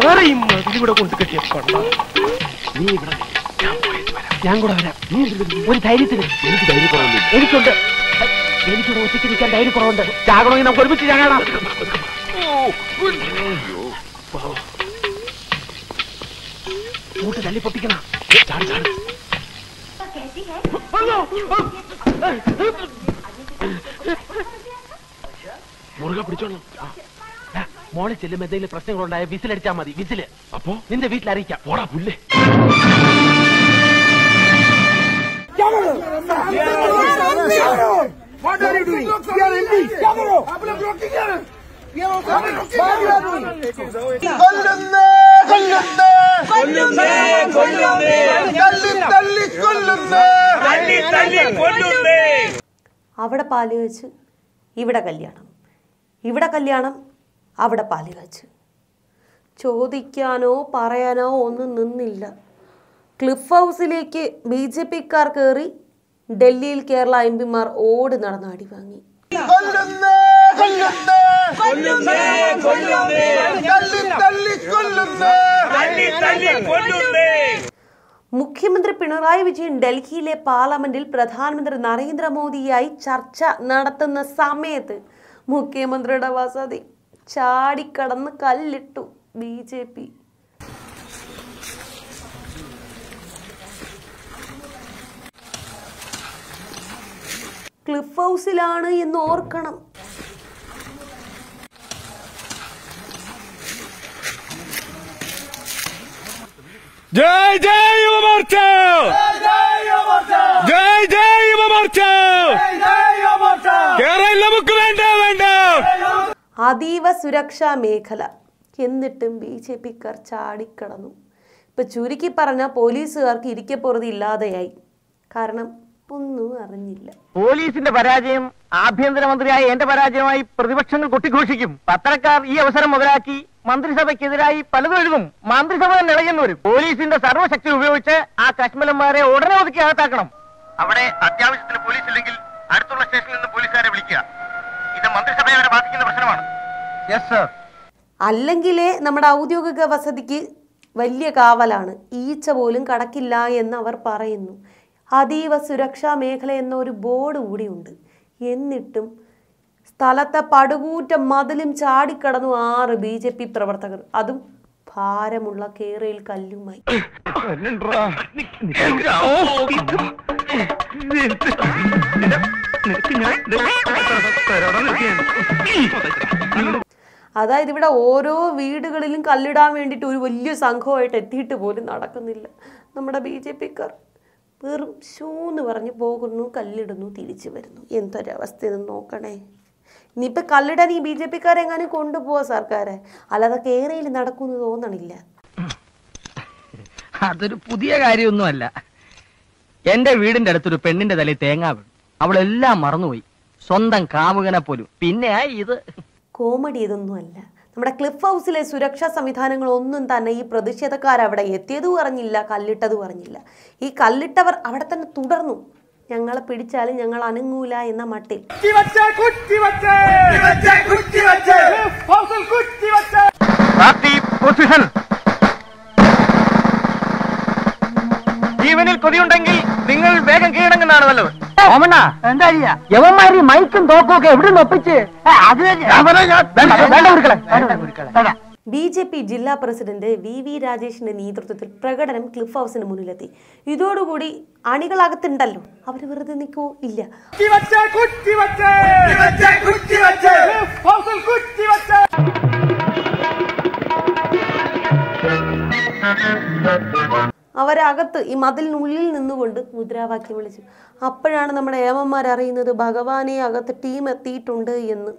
വേറെ ഈ മതിലൂടെ കൊണ്ട് കെട്ടിയ പണ്ട നീ ഇവിടെ ഞാൻ കൂടെ വരാം നീ ഒരു ധൈര്യത്തിന് എനിക്ക് ധൈര്യക്കുറവുണ്ട് എനിക്കുണ്ട് എനിക്കിവിടെ ഒറ്റയ്ക്ക് നിൽക്കാൻ ധൈര്യക്കുറവുണ്ട് ചാകണമെങ്കിൽ നമുക്ക് ഒരുമിച്ച് ചാകണം കൂട്ട് തല്ലി പൊട്ടിക്കണം ചാടി ചാടി മുറുകെ പിടിച്ചോളൂ മോളിൽ ചെല്ലുമ്പോ എന്തെങ്കിലും പ്രശ്നങ്ങളുണ്ടായ വിസിലടിച്ചാൽ മതി വിസില് അപ്പോ നിന്റെ വീട്ടിൽ അറിയിക്കാം പോടാ പുല്ലേ What are you doing? You are MP. Camera. आपने ब्लॉकिंग किया है. ये वो കൊല്ലുന്നേ കൊല്ലുന്നേ കൊല്ലുന്നേ കൊല്ലുന്നേ തല്ലി തല്ലി കൊല്ലുന്നേ തല്ലി തല്ലി കൊല്ലുന്നേ അവിടെ പാല് വെച്ച് ഇവിടെ കല്യാണം ഇവിടെ കല്യാണം അവിടെ പാല് വെച്ച് ചോദിക്കാനോ പറയാനോ ഒന്നും നിന്നില്ല ക്ലിഫ് ഹൗസിലേക്ക് ബി ജെ പിക്കാർ കയറി ഡൽഹിയിൽ കേരള എം പിമാർ ഓടി നടന്ന് അടി വാങ്ങി കൊല്ലുന്നേ കൊല്ലുന്നേ കൊല്ലുന്നേ കൊല്ലുന്നേ തല്ലി തല്ലി കൊല്ലുന്നേ തല്ലി തല്ലി കൊല്ലുന്നേ മുഖ്യമന്ത്രി പിണറായി വിജയൻ ഡൽഹിയിലെ പാർലമെന്റിൽ പ്രധാനമന്ത്രി നരേന്ദ്രമോദിയായി ചർച്ച നടത്തുന്ന സമയത്ത് മുഖ്യമന്ത്രിയുടെ വസതി ചാടിക്കടന്ന് കല്ലിട്ടു ബി ജെ പി ക്ലിഫ് ഹൗസിലാണ് എന്ന് ഓർക്കണം ജയ് ജയ് യുവമോർച്ച ജയ് ജയ് യുവമോർച്ച കേരളം നമുക്ക് വേണ്ട വേണ്ട അതീവ സുരക്ഷാ മേഖല എന്നിട്ടും ബി ജെ പിക്കാർ ചാടിക്കടന്നു ഇപ്പൊ ചുരുക്കി പറഞ്ഞ പോലീസുകാർക്ക് ഇരിക്കപ്പുറതി ഇല്ലാതെയായി കാരണം ഒന്നും അറിഞ്ഞില്ല പോലീസിന്റെ പരാജയം ആഭ്യന്തരമന്ത്രിയായ എന്റെ പരാജയമായി പ്രതിപക്ഷങ്ങൾ കൊട്ടിഘോഷിക്കും പത്രക്കാർ ഈ അവസരം മുതലാക്കി മന്ത്രിസഭയ്ക്കെതിരായി പലതും എഴുതും മന്ത്രിസഭ തന്നെ ഇളയെന്ന് വരും പോലീസിന്റെ സർവ്വശക്തി ഉപയോഗിച്ച് ആ കശ്മലന്മാരെ ഉടനെ ഒതുക്കി അകത്താക്കണം അവിടെ അത്യാവശ്യത്തിന് പോലീസ് ഇല്ലെങ്കിൽ അടുത്തുള്ള സ്റ്റേഷനിൽ നിന്ന് പോലീസുകാരെ വിളിക്കുക ഇത് മന്ത്രിസഭയെ വരെ ബാധിക്കുന്ന പ്രശ്നമാണ് യെസ് സർ അല്ലെങ്കിലേ നമ്മുടെ ഔദ്യോഗിക വസതിക്ക് വലിയ കാവലാണ് ഈച്ച പോലും കടക്കില്ല എന്ന് അവർ പറയുന്നു അതീവ സുരക്ഷാ മേഖല എന്ന ഒരു ബോർഡ് കൂടിയുണ്ട് എന്നിട്ടും സ്ഥലത്തെ പടുകൂറ്റ മതിലും ചാടിക്കടന്നു ആറ് ബി ജെ പി പ്രവർത്തകർ അതും ഭാരമുള്ള കേരയിൽ കല്ലുമായി അതായത് ഇവിടെ ഓരോ വീടുകളിലും കല്ലിടാൻ വേണ്ടിയിട്ട് ഒരു വലിയ സംഘമായിട്ട് എത്തിയിട്ട് പോലും നടക്കുന്നില്ല നമ്മുടെ ബി ജെ പിക്കാർ വെറും ഷൂ എന്ന് പറഞ്ഞ് പോകുന്നു കല്ലിടുന്നു തിരിച്ചു വരുന്നു എന്തൊരവസ്ഥയെന്ന് നോക്കണേ ഇനിയിപ്പോൾ കല്ലിടാൻ ഈ ബി ജെ പിക്കാരെങ്ങാനും കൊണ്ടുപോവാ സർക്കാരെ അല്ലാതെ കേരയിൽ നടക്കുമെന്ന് തോന്നണില്ല അതൊരു പുതിയ കാര്യമൊന്നുമല്ല എന്റെ വീടിന്റെ അടുത്തൊരു പെണ്ണിന്റെ തലയിൽ തേങ്ങ വീണു അവളെല്ലാം മറന്നുപോയി സ്വന്തം കാമുകനെ പോലും പിന്നെ ഇത് കോമഡി ഇതൊന്നുമല്ല നമ്മുടെ ക്ലിഫ് ഹൗസിലെ സുരക്ഷാ സംവിധാനങ്ങളൊന്നും തന്നെ ഈ പ്രതിഷേധക്കാർ അവിടെ എത്തിയതും അറിഞ്ഞില്ല കല്ലിട്ടതും അറിഞ്ഞില്ല ഈ കല്ലിട്ടവർ അവിടെ തന്നെ തുടർന്നു ഞങ്ങളെ പിടിച്ചാലും ഞങ്ങൾ അനങ്ങൂല എന്ന മട്ടിൽ പാർട്ടി പൊസിഷൻ ജീവനിൽ കൊതിയുണ്ടെങ്കിൽ നിങ്ങൾ വേഗം കീഴടങ്ങുന്നതാണ് നല്ലത് ഓമണ്ണ എന്താ യവന്മാര് മൈക്കും തോക്കും ഒക്കെ എവിടെ നിന്ന് ഒപ്പിച്ച് അത് ബി ജെ പി ജില്ലാ പ്രസിഡന്റ് വി വി രാജേഷിന്റെ നേതൃത്വത്തിൽ പ്രകടനം ക്ലിഫ് ഹൗസിന് മുന്നിലെത്തി ഇതോടുകൂടി അണികളകത്തുണ്ടല്ലോ അവർ വെറുതെ നിൽക്കോ ഇല്ല അവരകത്ത് ഈ മതിലിനുള്ളിൽ നിന്നുകൊണ്ട് മുദ്രാവാക്യം വിളിച്ചു അപ്പോഴാണ് നമ്മുടെ ഏമന്മാർ അറിയുന്നത് ഭഗവാനെ അകത്ത് ടീം എത്തിയിട്ടുണ്ട് എന്ന്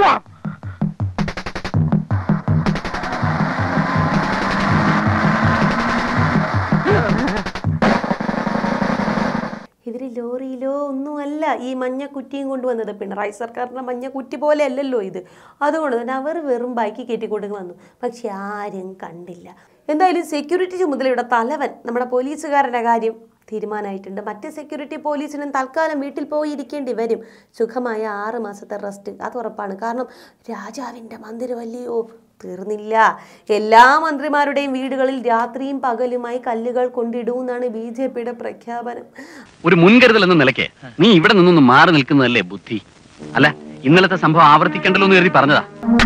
ഇവര് ലോറിയിലോ ഒന്നുമല്ല ഈ മഞ്ഞ കുറ്റിയും കൊണ്ടുവന്നത് പിണറായി സർക്കാരിന്റെ മഞ്ഞ കുറ്റി പോലെ അല്ലല്ലോ ഇത് അതുകൊണ്ട് തന്നെ അവർ വെറും ബൈക്കിൽ കയറ്റിക്കൊണ്ട് വന്നു പക്ഷെ ആരും കണ്ടില്ല എന്തായാലും സെക്യൂരിറ്റി ചുമതലയുടെ തലവൻ നമ്മുടെ പോലീസുകാരൻ്റെ കാര്യം തീരുമാനമായിട്ടുണ്ട് മറ്റ് സെക്യൂരിറ്റി പോലീസിനും തൽക്കാലം വീട്ടിൽ പോയി ഇരിക്കേണ്ടി വരും സുഖമായ ആറ് മാസത്തെ റെസ്റ്റ് അത് ഉറപ്പാണ് കാരണം രാജാവിൻ്റെ മന്ദിരമല്ലയോ തീർന്നില്ല എല്ലാ മന്ത്രിമാരുടെയും വീടുകളിൽ രാത്രിയും പകലുമായി കല്ലുകൾ കൊണ്ടിടുമെന്നാണ് ബി ജെ പിയുടെ പ്രഖ്യാപനം ഒരു മുൻകരുതൽ എന്ന നിലയ്ക്ക് നീ ഇവിടെ നിന്നൊന്ന് മാറി നിൽക്കുന്നതല്ലേ ബുദ്ധി അല്ല ഇന്നലത്തെ സംഭവം ആവർത്തിക്കണ്ടല്ലോ എന്ന് കരുതി പറഞ്ഞതാ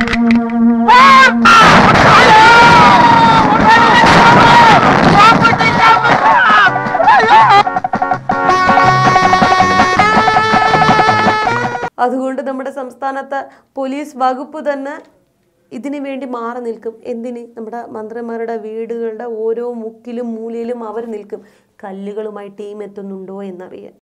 അതുകൊണ്ട് നമ്മുടെ സംസ്ഥാനത്തെ പോലീസ് വകുപ്പ് തന്നെ ഇതിനു വേണ്ടി മാറി നിൽക്കും എന്തിന് നമ്മുടെ മന്ത്രിമാരുടെ വീടുകളുടെ ഓരോ മുക്കിലും മൂലയിലും അവർ നിൽക്കും കല്ലുകളുമായി ടീം എത്തുന്നുണ്ടോ എന്നറിയാൻ